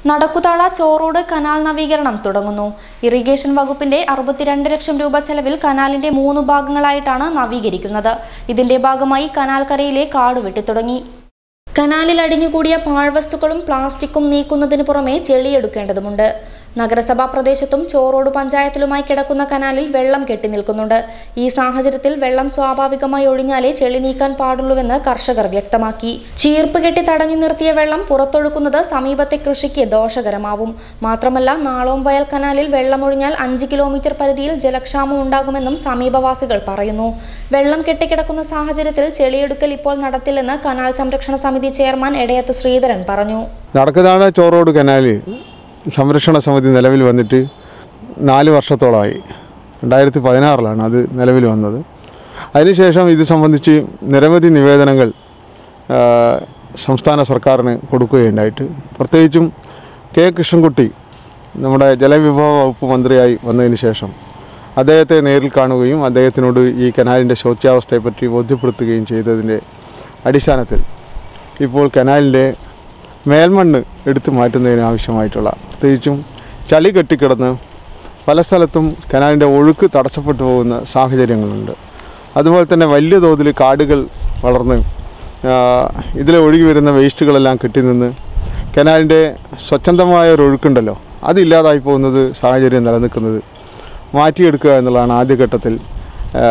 നടക്കുതാള ചോറോട് canal നവീകരണം തുടങ്ങുന്നു irrigation വകുപ്പിന്റെ അറുപത്തിരണ്ട് ലക്ഷം രൂപ ചെലവിൽ കനാലിന്റെ മൂന്ന് ഭാഗങ്ങളായിട്ടാണ് നവീകരിക്കുന്നത് ഇതിന്റെ ഭാഗമായി കനാൽ കരയിലെ കാട് വെട്ടിത്തുടങ്ങി കനാലിൽ അടിഞ്ഞുകൂടിയ പാഴ്വസ്തുക്കളും പ്ലാസ്റ്റിക്കും നീക്കുന്നതിന് പുറമെ ചെളിയെടുക്കേണ്ടതുമുണ്ട് നഗരസഭാ പ്രദേശത്തും ചോറോട് പഞ്ചായത്തിലുമായി കിടക്കുന്ന കനാലിൽ വെള്ളം കെട്ടി നിൽക്കുന്നുണ്ട് ഈ സാഹചര്യത്തിൽ വെള്ളം സ്വാഭാവികമായി ഒഴിഞ്ഞാലേ ചെളി നീക്കാൻ പാടുള്ളൂവെന്ന് കർഷകർ വ്യക്തമാക്കി ചീർപ്പ് കെട്ടി തടഞ്ഞു നിർത്തിയ വെള്ളം പുറത്തൊഴുക്കുന്നത് സമീപത്തെ കൃഷിക്ക് ദോഷകരമാവും മാത്രമല്ല നാളോം വയൽ കനാലിൽ വെള്ളമൊഴിഞ്ഞാൽ അഞ്ച് കിലോമീറ്റർ പരിധിയിൽ ജലക്ഷാമം ഉണ്ടാകുമെന്നും സമീപവാസികൾ പറയുന്നു വെള്ളം കെട്ടിക്കിടക്കുന്ന സാഹചര്യത്തിൽ ചെളിയെടുക്കൽ ഇപ്പോൾ നടത്തില്ലെന്ന് കനാൽ സംരക്ഷണ സമിതി ചെയർമാൻ എടയത്ത് ശ്രീധരൻ പറഞ്ഞു നടക്കുന്നതാണ് ചോറോട് കനാൽ സംരക്ഷണ സമിതി നിലവിൽ വന്നിട്ട് നാല് വർഷത്തോളമായി രണ്ടായിരത്തി പതിനാറിലാണ് അത് നിലവിൽ വന്നത് അതിനുശേഷം ഇത് സംബന്ധിച്ച് നിരവധി നിവേദനങ്ങൾ ആ, സംസ്ഥാന സർക്കാരിന് കൊടുക്കുകയുണ്ടായിട്ട് പ്രത്യേകിച്ചും കെ കൃഷ്ണൻകുട്ടി നമ്മുടെ ജലവിഭവ വകുപ്പ് മന്ത്രിയായി വന്നതിന് ശേഷം അദ്ദേഹത്തെ നേരിൽ കാണുകയും അദ്ദേഹത്തിനോട് ഈ കനാലിൻ്റെ ശോച്യാവസ്ഥയെപ്പറ്റി ബോധ്യപ്പെടുത്തുകയും ചെയ്തതിൻ്റെ അടിസ്ഥാനത്തിൽ ഇപ്പോൾ കനാലിൻ്റെ മേൽമണ്ണ് എടുത്തു മാറ്റുന്നതിന് ആവശ്യമായിട്ടുള്ള പ്രത്യേകിച്ചും ചളി കെട്ടിക്കിടന്ന് പല സ്ഥലത്തും കനാലിൻ്റെ ഒഴുക്ക് തടസ്സപ്പെട്ടു പോകുന്ന സാഹചര്യങ്ങളുണ്ട് അതുപോലെ തന്നെ വലിയ തോതിൽ കാടുകൾ വളർന്ന് ആ, ഇതിലെ ഒഴുകി വരുന്ന വേസ്റ്റുകളെല്ലാം കെട്ടി നിന്ന് കനാലിൻ്റെ സ്വച്ഛന്തമായ ഒരു ഒഴുക്കുണ്ടല്ലോ അതില്ലാതായി പോകുന്നത് സാഹചര്യം നിലനിൽക്കുന്നത് മാറ്റിയെടുക്കുക എന്നുള്ളതാണ് ആദ്യഘട്ടത്തിൽ ആ,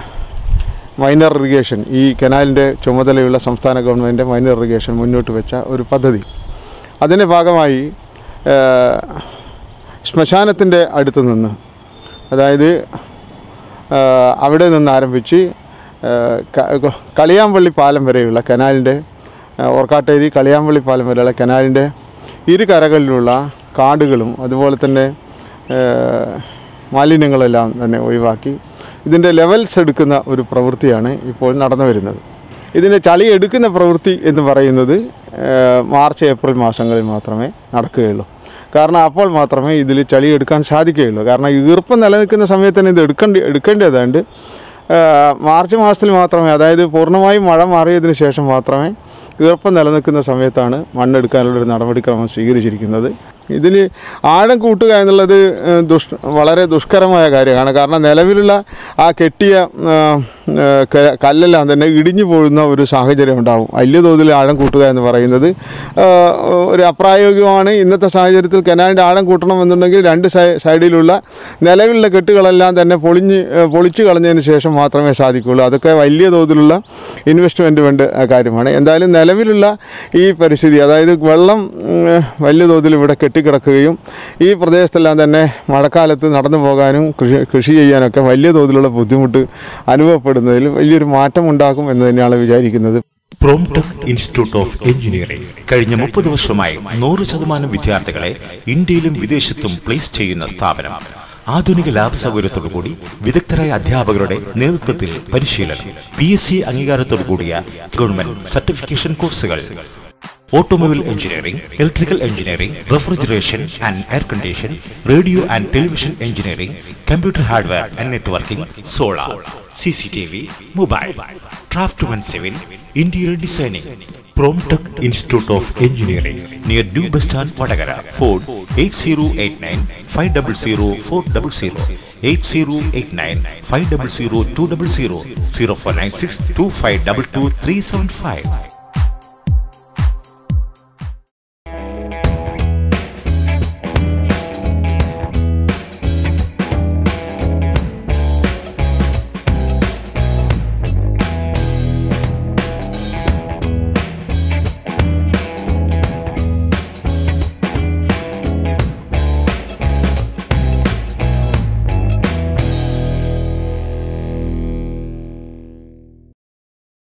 മൈനർ ഇറിഗേഷൻ ഈ കനാലിൻ്റെ ചുമതലയുള്ള സംസ്ഥാന ഗവൺമെൻറ് മൈനർ ഇറിഗേഷൻ മുന്നോട്ട് വെച്ച ഒരു പദ്ധതി അതിൻ്റെ ഭാഗമായി ആ, ശ്മശാനത്തിൻ്റെ അടുത്ത് നിന്ന് അതായത് ആ, അവിടെ നിന്ന് ആരംഭിച്ച് ആ, ക- കളിയാമ്പള്ളി പാലം വരെയുള്ള കനാലിൻ്റെ ആ, ഓർക്കാട്ടേരി കളിയാമ്പള്ളി പാലം വരെയുള്ള കനാലിൻ്റെ ഇരു കരകളിലുള്ള കാടുകളും അതുപോലെ തന്നെ ആ, മാലിന്യങ്ങളെല്ലാം തന്നെ ഒഴിവാക്കി ഇതിൻ്റെ ലെവൽസ് എടുക്കുന്ന ഒരു പ്രവൃത്തിയാണ് ഇപ്പോൾ നടന്നു വരുന്നത് ഇതിൻ്റെ ചളി എടുക്കുന്ന പ്രവൃത്തി എന്ന് പറയുന്നത് ആ, മാർച്ച് ഏപ്രിൽ മാസങ്ങളിൽ മാത്രമേ നടക്കുകയുള്ളൂ കാരണം അപ്പോൾ മാത്രമേ ഇതിൽ ചളി എടുക്കാൻ സാധിക്കുകയുള്ളൂ കാരണം ഈർപ്പം നിലനിൽക്കുന്ന സമയത്ത് തന്നെ ഇത് എടുക്കേണ്ടി എടുക്കേണ്ടതുണ്ട് ആ, മാർച്ച് മാസത്തിൽ മാത്രമേ അതായത് പൂർണ്ണമായും മഴ മാറിയതിന് ശേഷം മാത്രമേ ഈർപ്പം നിലനിൽക്കുന്ന സമയത്താണ് മണ്ണെടുക്കാനുള്ളൊരു നടപടിക്രമം സ്വീകരിച്ചിരിക്കുന്നത് ഇതിൽ ആഴം കൂട്ടുക എന്നുള്ളത് ഏഹ്, ദുഷ് വളരെ ദുഷ്കരമായ കാര്യമാണ് കാരണം നിലവിലുള്ള ആ കെട്ടിയ ആ, ആ, ക- കല്ലെല്ലാം തന്നെ ഇടിഞ്ഞു പോകുന്ന ഒരു സാഹചര്യം ഉണ്ടാവും വലിയ തോതിൽ ആഴം കൂട്ടുക എന്ന് പറയുന്നത് ആ, ഒരു അപ്രായോഗികമാണ് ഇന്നത്തെ സാഹചര്യത്തിൽ കനാലിൻ്റെ ആഴം കൂട്ടണമെന്നുണ്ടെങ്കിൽ രണ്ട് സൈ- സൈഡിലുള്ള നിലവിലുള്ള കെട്ടുകളെല്ലാം തന്നെ പൊളിഞ്ഞ് ഏ, പൊളിച്ചു കളഞ്ഞതിന് ശേഷം മാത്രമേ സാധിക്കുകയുള്ളൂ അതൊക്കെ വലിയ തോതിലുള്ള ഇൻവെസ്റ്റ്മെൻറ്റ് വേണ്ട ആ, കാര്യമാണ് എന്തായാലും നിലവിലുള്ള ഈ പരിസ്ഥിതി അതായത് വെള്ളം ഉം, വലിയ തോതിൽ ഇവിടെ കെട്ടിക്കിടക്കുകയും ഈ പ്രദേശത്തെല്ലാം തന്നെ മഴക്കാലത്ത് നടന്നു പോകാനും കൃഷി കൃഷി ചെയ്യാനൊക്കെ വലിയ തോതിലുള്ള ബുദ്ധിമുട്ട് അനുഭവപ്പെടുന്നതിൽ വലിയൊരു മാറ്റം ഉണ്ടാക്കും എന്ന് തന്നെയാണ് വിചാരിക്കുന്നത് പ്രോംടെക് ഇൻസ്റ്റിറ്റ്യൂട്ട് ഓഫ് എഞ്ചിനീയറിംഗ് കഴിഞ്ഞ മുപ്പത് വർഷമായി നൂറ് ശതമാനം വിദ്യാർത്ഥികളെ ഇന്ത്യയിലും വിദേശത്തും പ്ലേസ് ചെയ്യുന്ന സ്ഥാപനം ആധുനിക ലാബ് സൗകര്യത്തോടുകൂടി വിദഗ്ധരായ അധ്യാപകരുടെ നേതൃത്വത്തിൽ പരിശീലനം പി എസ് സി അംഗീകാരത്തോടുകൂടിയ ഗവൺമെന്റ് സർട്ടിഫിക്കേഷൻ കോഴ്സുകൾ automobile engineering electrical engineering refrigeration and air condition radio and television engineering computer hardware and networking solar C C T V mobile draftman civil interior designing Promtech institute of engineering near new bus stand Vadakara phone eight zero eight nine five double zero four double zero eight zero eight nine five double zero two double zero zero four nine six two five double two three seven five